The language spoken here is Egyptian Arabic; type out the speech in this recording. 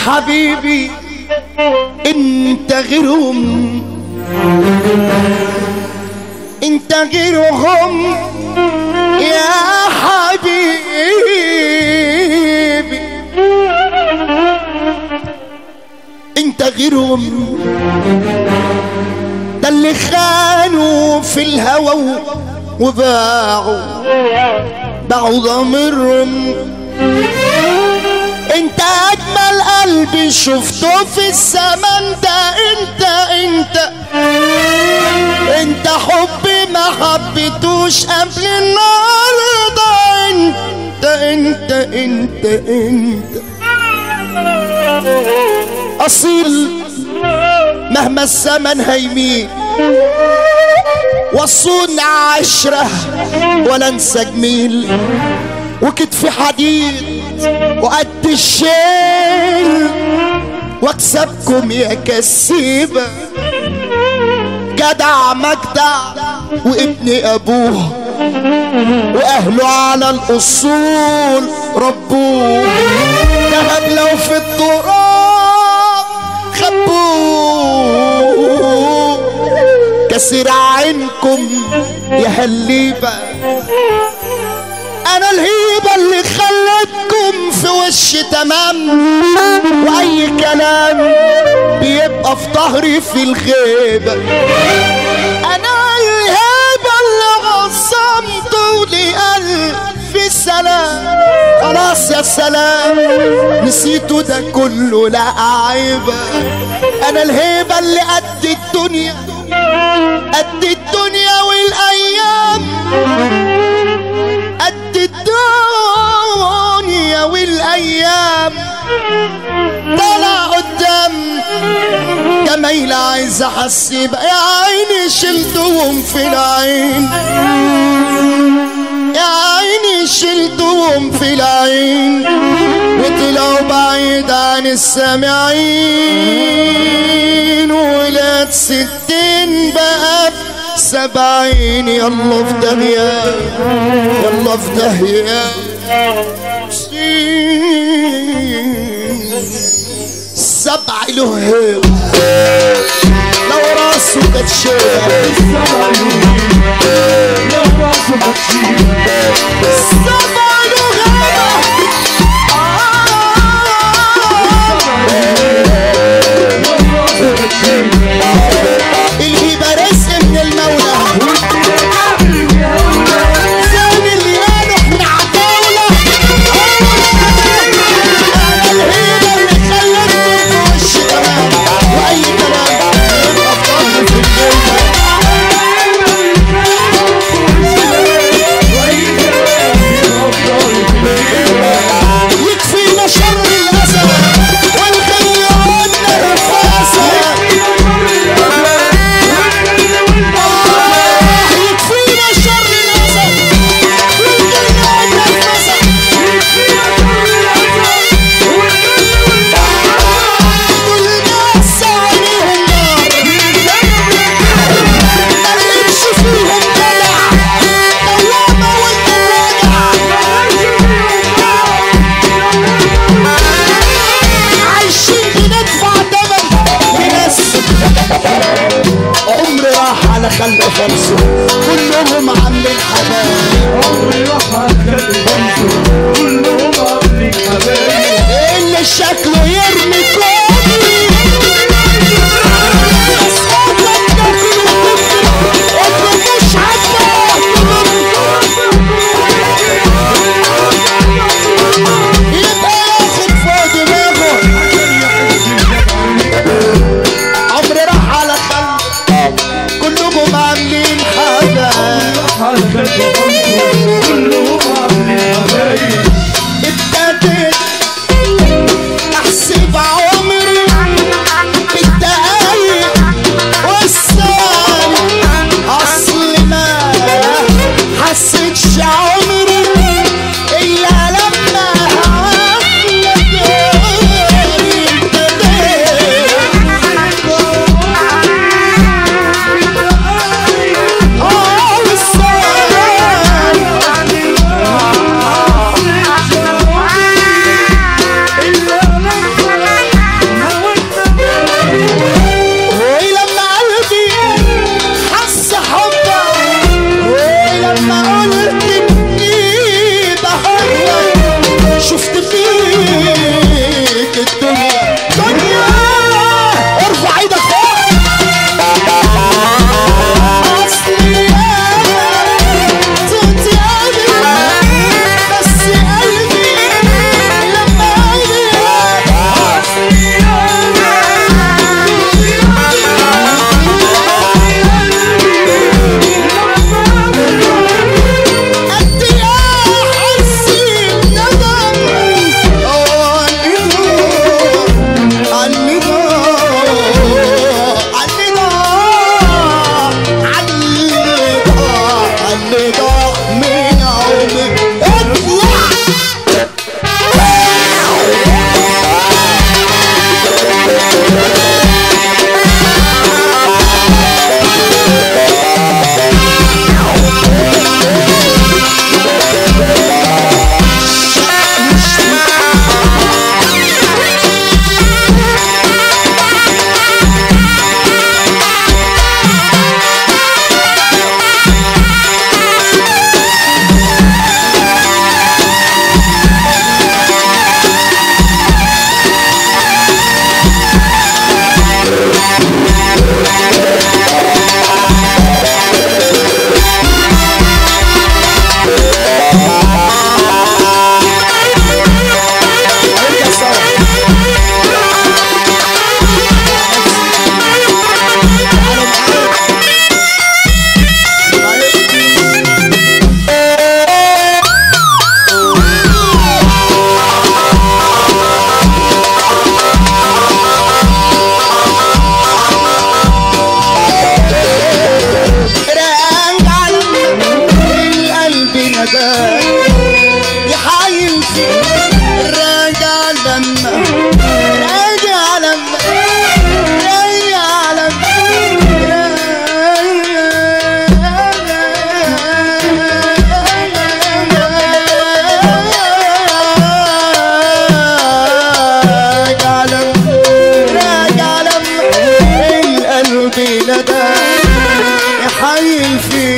حبيبي انت غيرهم انت غيرهم يا حبيبي انت غيرهم ده اللي خانوا في الهوى وباعوا باعوا ضميرهم انت اجمل قلبي شفته في الزمن ده انت انت انت حبي ما حبيتوش قبل النهارده انت انت انت انت اصيل مهما الزمن هيميل وصون عشرة ولا انسى جميل وكتفي حديد وقد الشيل واكسبكم يا كسيبة جدع مجدع وابن ابوه واهله على الاصول ربوه ذهب لو في التراب خبوه كسر عينكم يا هالليبة انا الهيبة اللي خلتكم في وش تمام واي كلام بيبقى في ظهري في الغيبة انا الهيبة اللي غصمته لألف سلام خلاص يا سلام نسيتوا ده كله لا عيبة انا الهيبة اللي قد الدنيا قد الدنيا والايام قد الدنيا والايام طلع قدام جمايل عايز احسب يا عيني شلتهم في العين يا عيني شلتهم في العين وطلعوا بعيد عن السامعين ولاد ستين بقى في سبعين يلا في داهية يلا في داهية سبع له هيو لو راسه كانت شيخ سبع له الهبة رزق من المولى زين اللي قالوا احنا عتاولة الهبة اللي خلتكم في وش تمام واي كلام يبقى في ظهري في الجنة يكفينا شر الأسى والخيران نرفاسة يكفينا شر الأسى والخيران نرفاسة كل الناس عينيهم نار ملقتش فيهم جدع دوامة والدواجع عايشين بندفع تمن لناس عمر راح على خلق خمسه كلهم عاملين حبايب اللي شكله يرمي كوبي مش يبقى ياخد فوق دماغه عمر راح على خلق كلهم عاملين حبايب ابتديت احسب عمري الليلة ده يحيي الفيل